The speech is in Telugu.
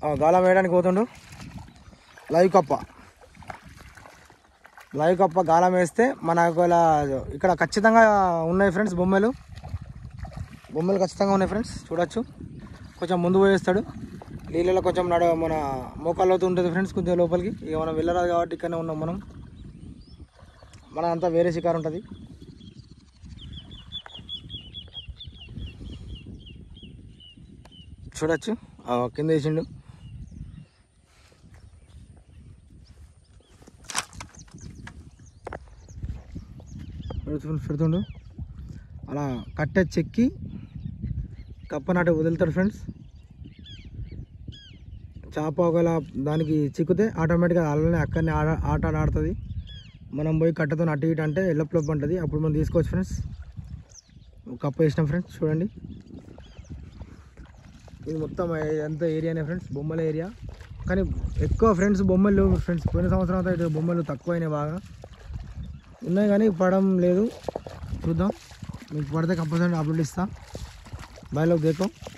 ఆ, గాలం వేయడానికి పోతుండు లైవ్ కప్ప లైవ్ కప్ప గాలం వేస్తే మన ఒకవేళ ఇక్కడ ఖచ్చితంగా ఉన్నాయి ఫ్రెండ్స్ బొమ్మలు బొమ్మలు ఖచ్చితంగా ఉన్నాయి ఫ్రెండ్స్ చూడొచ్చు కొంచెం ముందు పోయేస్తాడు నీళ్ళలో కొంచెం నడ మన మోకాళ్ళతో ఉంటుంది ఫ్రెండ్స్ కొంచెం లోపలికి ఇక మనం వెళ్ళరాదు కాబట్టి ఇక్కడనే ఉన్నాం మనం మన అంతా వేరే షికారు ఉంటుంది చూడొచ్చు ఆ, కింద వేసిండు పెడుతుండు పెడుతుండు అలా కట్టె చెక్కి కప్పనాటి వదులుతాడు ఫ్రెండ్స్ చేప ఒకవేళ దానికి చిక్కితే ఆటోమేటిక్గా అలానే అక్కడనే ఆడ ఆట ఆడుతుంది మనం పోయి కట్టతో అటు ఇటు అంటే ఎల్లప్లప్ ఉంటుంది అప్పుడు మనం తీసుకోవచ్చు ఫ్రెండ్స్ కప్ప వేసినాం ఫ్రెండ్స్ చూడండి ఇది మొత్తం ఎంత ఏరియానే ఫ్రెండ్స్ బొమ్మల ఏరియా కానీ ఎక్కువ ఫ్రెండ్స్ బొమ్మలు లేవు ఫ్రెండ్స్ పోయిన సంవత్సరం అయితే ఇటు బొమ్మలు తక్కువైనాయి బాగా ఉన్నాయి కానీ పడడం లేదు చూద్దాం మీకు పడితే కంపల్సరీ అప్లోడ్ ఇస్తా బాయ్లోకి దేకో